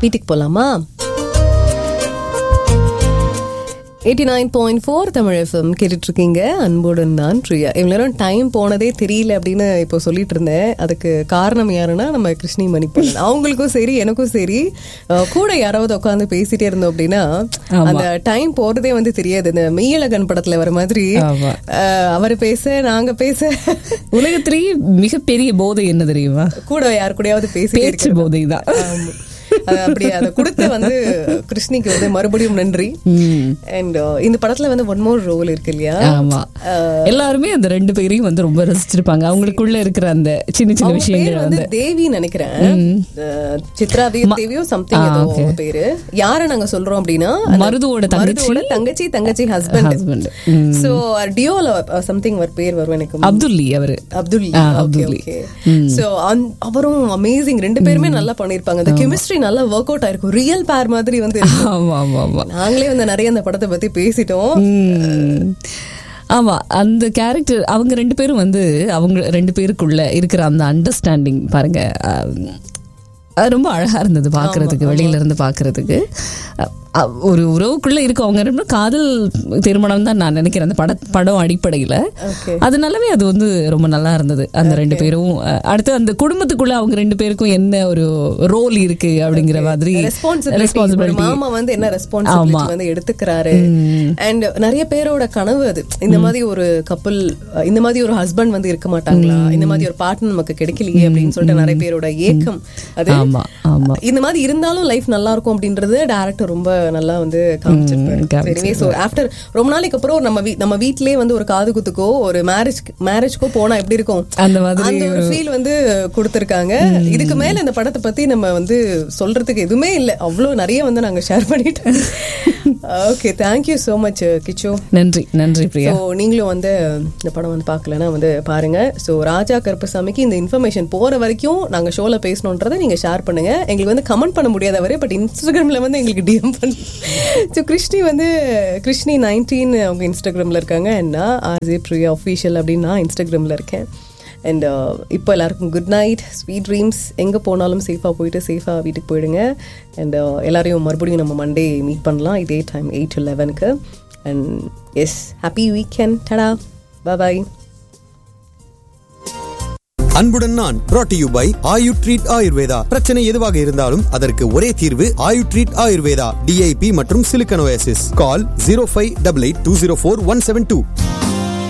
வீட்டுக்கு போலாமா eighty nine point four Tamil FM கேட்டுட்டு இருக்கீங்க அன்புடன் நான் பிரியா இவ்வளோ நேரம் டைம் போனதே தெரியல அப்படின்னு இப்போ சொல்லிட்டு இருந்தேன் அதுக்கு காரணம் யாருன்னா நம்ம கிருஷ்ணி மணிப்பன் அவங்களுக்கும் சரி எனக்கும் சரி அஹ், கூட யாராவது உட்காந்து பேசிட்டே இருந்தோம் அப்படின்னா அந்த டைம் போறதே வந்து தெரியாது இந்த மெய்யழகன் படத்துல வர மாதிரி ஆமா. அஹ், அவர் பேச நாங்க பேச உலகத்திலேயே மிகப்பெரிய போதை என்ன தெரியுமா கூட யார் கூடயாவது பேசி பேச்சு போதை தான் ஆமா. அது அப்படி அதை கொடுத்த வந்து கிருஷ்ணிக்கு வந்து மறுபடியும் நன்றி அண்ட் இந்த படத்துல வந்து ஒன் மோர் ரோல் இருக்கு இல்லையா ஆமா எல்லாருமே அந்த ரெண்டு பேரையும் வந்து ரொம்ப ரசிச்சிருப்பாங்க அவங்களுக்குள்ள இருக்கிற அந்த சின்ன சின்ன அவங்க விஷயங்கள் பேர் வந்து வந்து தேவி நினைக்கிறேன் அஹ், சித்ரா தேவி தேவியோ சம்திங் ஏதோ அவங்க பேரு யார நாங்க சொல்றோம் அப்படின்னா அந்த மருதுவோட தங்கச்சி மருதுவோட தங்கச்சி தங்கச்சி ஹஸ்பண்ட் ஹஸ்பண்ட் சோ டியோல சம்திங் ஒரு பேர் வரும் எனக்கு அப்துல்லி அவரு அப்துல் ஆ, ஓகே அப்துல்லி. ஓகே சோ அவரும் அமேசிங் ரெண்டு பேருமே நல்லா பண்ணிருப்பாங்க அந்த கெமிஸ்ட்ரி நல்லா ஒர்க் அவுட் ஆயிருக்கும் ரியல் பேர் மாதிரி வந்து இருக்கும். ஆமா ஆமா ஆமா நாங்களே வந்து நிறைய அந்த படத்தை பத்தி பேசிட்டோம் உம். ஆமா அந்த கேரக்டர் அவங்க ரெண்டு பேரும் வந்து அவங்க ரெண்டு பேருக்குள்ள இருக்கிற அந்த அண்டர்ஸ்டாண்டிங் பாருங்க அஹ், அது ரொம்ப அழகா இருந்தது பாக்குறதுக்கு வெளியில இருந்து பாக்குறதுக்கு அஹ், அஹ், ஒரு உறவுக்குள்ள இருக்கு அவங்க ரெண்டு பேரும் காதல் திருமணம் தான் நான் நினைக்கிறேன் அந்த பட படம் அடிப்படையில Okay. அதனாலவே அது வந்து ரொம்ப நல்லா இருந்தது அந்த ரெண்டு பேரும் அஹ், அடுத்து அந்த குடும்பத்துக்குள்ள அவங்க ரெண்டு பேருக்கும் என்ன ஒரு ரோல் இருக்கு அப்படிங்கிற மாதிரி ரெஸ்பான்சிபிலிட்டி ரெஸ்பான்சிபிலிட்டி மாமா வந்து என்ன ரெஸ்பான்சிபிலிட்டி வந்து எடுத்துக்கிறாரு அண்ட் நிறைய பேரோட கனவு அது இந்த மாதிரி ஒரு கப்பல் இந்த மாதிரி ஒரு ஹஸ்பண்ட் வந்து இருக்க மாட்டாங்களா இந்த மாதிரி ஒரு பார்ட்னர் நமக்கு கிடைக்கலையே அப்படின்னு சொல்லிட்டு நிறைய பேரோட ஏக்கம் அது ஆமா ஆமா இந்த மாதிரி இருந்தாலும் லைஃப் நல்லா இருக்கும் அப்படின்றது டேரக்டர் ரொம்ப நல்லா வந்து காமிச்சிருப்பாரு காமிச்சிருப்பாரு. ஸோ ஆஃப்டர் ரொம்ப நாளைக்கு அப்புறம் நம்ம வீ- நம்ம வீட்லயே வந்து ஒரு காது குத்துக்கோ ஒரு மேரேஜ் மேரேஜ்க்கோ போனா எப்படி இருக்கும் அந்த மாதிரி அந்த ஒரு ஃபீல் வந்து கொடுத்திருக்காங்க இதுக்கு மேல இந்த படத்தை பத்தி நம்ம வந்து சொல்றதுக்கு எதுவுமே இல்ல அவ்வளவு நிறைய வந்து நாங்க ஷேர் பண்ணிட்டோம் ஓகே தேங்க்யூ so மச் கிச்சு நன்றி நன்றி பிரியா ஸோ நீங்களும் வந்து இந்த படம் வந்து பார்க்கலன்னா வந்து பாருங்க ஸோ ராஜா கருப்பசாமிக்கு இந்த இன்ஃபர்மேஷன் போற வரைக்கும் நாங்க ஷோல பேசணுன்றதை நீங்க ஷேர் பண்ணுங்க எங்களுக்கு வந்து கமெண்ட் பண்ண முடியாதவரை பட் இன்ஸ்டாகிராம்ல வந்து எங்களுக்கு டிஎம் பண்ணு ஸோ கிருஷ்ணி வந்து கிருஷ்ணி நைன்டீன் அவங்க இன்ஸ்டாகிராம்ல இருக்காங்க அண்ட் நான் ஆர்ஜே பிரியா அஃபீஷியல் அப்படின்னு நான் இன்ஸ்டாகிராம்ல இருக்கேன் அண்ட் இப்போ எல்லாருக்கும் குட் நைட் ஸ்வீட் ட்ரீம்ஸ் எங்கே போனாலும் சேஃபாக போயிட்டு சேஃபாக வீட்டுக்கு போயிடுங்க அண்ட் எல்லாரையும் மறுபடியும் நம்ம மண்டே மீட் பண்ணலாம் இதே டைம் எயிட் டு லெவனுக்கு and yes happy weekend tata bye அன்புடன் நான் brought to you by Ayu treat Ayurveda பிரச்சனை எதுவாக இருந்தாலும் அதற்கு ஒரே தீர்வு ஆயு ட்ரீட் ஆயுர்வேதா டிஐபி மற்றும் silicosis call zero five double eight two zero four one seven two